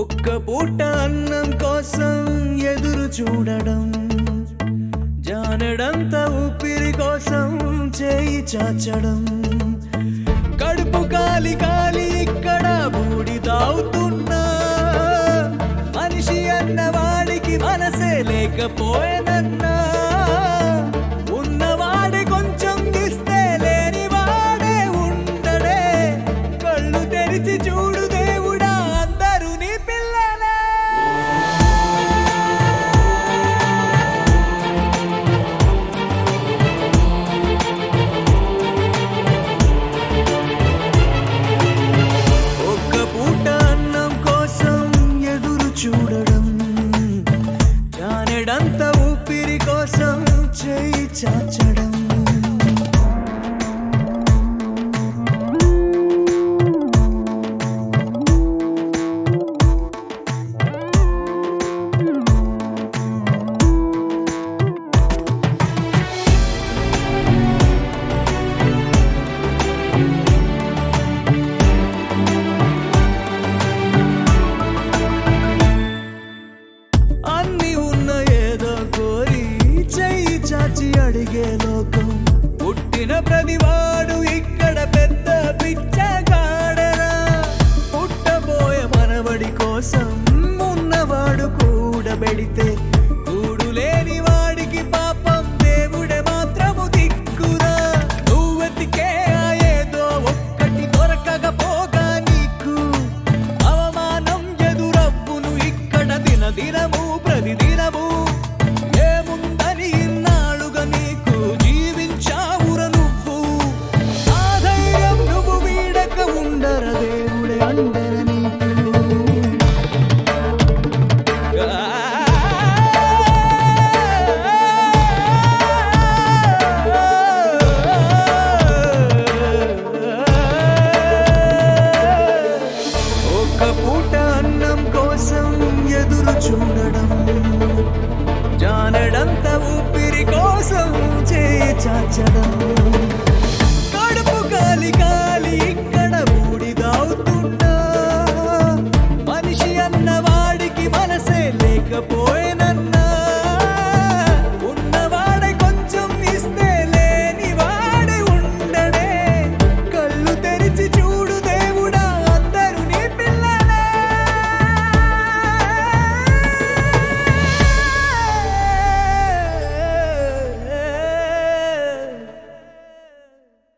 ఒక్క పూట అన్నం కోసం ఎదురు చూడడం జానడంత ఊపిరి కోసం చేయి చాచడం కడుపు కాలి కాలి ఇక్కడ బూడి తాగుతున్నా మనిషి అన్నవాడికి మనసే లేకపోయేనన్నా ఉన్నవాడి కొంచెం ఇస్తే లేని వాడే ఉండడే కళ్ళు తెరిచి చూడు దేవుడా అందరూ నీ పిల్లలే ఒక్క పూట అన్నం కోసం ఎదురు చూడడం జానెడంత ఊపిరి కోసం చేయి చాచడం అన్ని ఉన్న ఏదో కోరి చెయ్యి చాచి అడిగే లోకం పుట్టిన ప్రతివాడు ఇక్కడ పెద్ద పిచ్చగాడరా పుట్టబోయే మనవడి కోసం ఉన్నవాడు కూడబెడితే కూడు లేని వాడికి పాపం దేవుడే మాత్రము దిక్కురా నువ్వెతికే ఆ ఏదో ఒక్కటి దొరకకపోగా నీకు అవమానం ఎదురవ్వును ఇక్కడ దిన దినము ప్రతిదినము ఏముందని ఇన్నాళ్ళుగా నీకు జీవించావుర నువ్వు ఆ ధైర్యం నువ్వు వీడక ఉండర దేవుడే అండర నీకు ఒక పూట అన్నం కోసం ఎదురు చూడడం జానడంత ఊపిరి కోసం చేయి చాచడం